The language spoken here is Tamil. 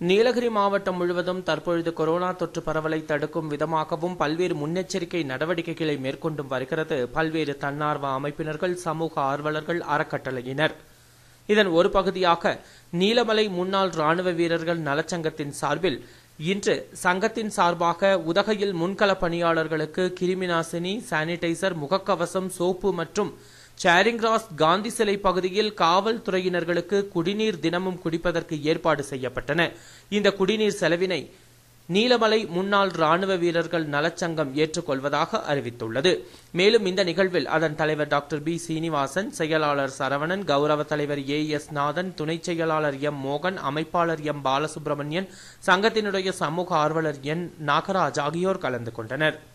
நீலகிரி மாவட்டம் முழுவதும் தற்பொழுது கொரோனா தொற்று பரவலை தடுக்கும் விதமாகவும் பல்வேறு முன்னெச்சரிக்கை நடவடிக்கைகளை மேற்கொண்டும் வருகிறது பல்வேறு தன்னார்வ அமைப்பினர்கள் சமூக ஆர்வலர்கள் அறக்கட்டளையினர் இதன் ஒரு பகுதியாக நீலமலை முன்னாள் ராணுவ வீரர்கள் நலச்சங்கத்தின் சார்பில் இன்று சங்கத்தின் சார்பாக உதகையில் முன்கள பணியாளர்களுக்கு கிருமிநாசினி சானிடைசர் முகக்கவசம் சோப்பு மற்றும் சேரிங் கிராஸ் காந்தி சிலை பகுதியில் காவல்துறையினர்களுக்கு குடிநீர் தினமும் குடிப்பதற்கு ஏற்பாடு செய்யப்பட்டன இந்த குடிநீர் செலவினை நீலமலை முன்னாள் ராணுவ வீரர்கள் நலச்சங்கம் ஏற்றுக்கொள்வதாக அறிவித்துள்ளது மேலும் இந்த நிகழ்வில் அதன் தலைவர் டாக்டர் பி சீனிவாசன் செயலாளர் சரவணன் கௌரவ தலைவர் ஏ எஸ் நாதன் துணை செயலாளர் எம் மோகன் அமைப்பாளர் எம் பாலசுப்ரமணியன் சங்கத்தினுடைய சமூக ஆர்வலர் என் நாகராஜ் ஆகியோர் கலந்து கொண்டனர்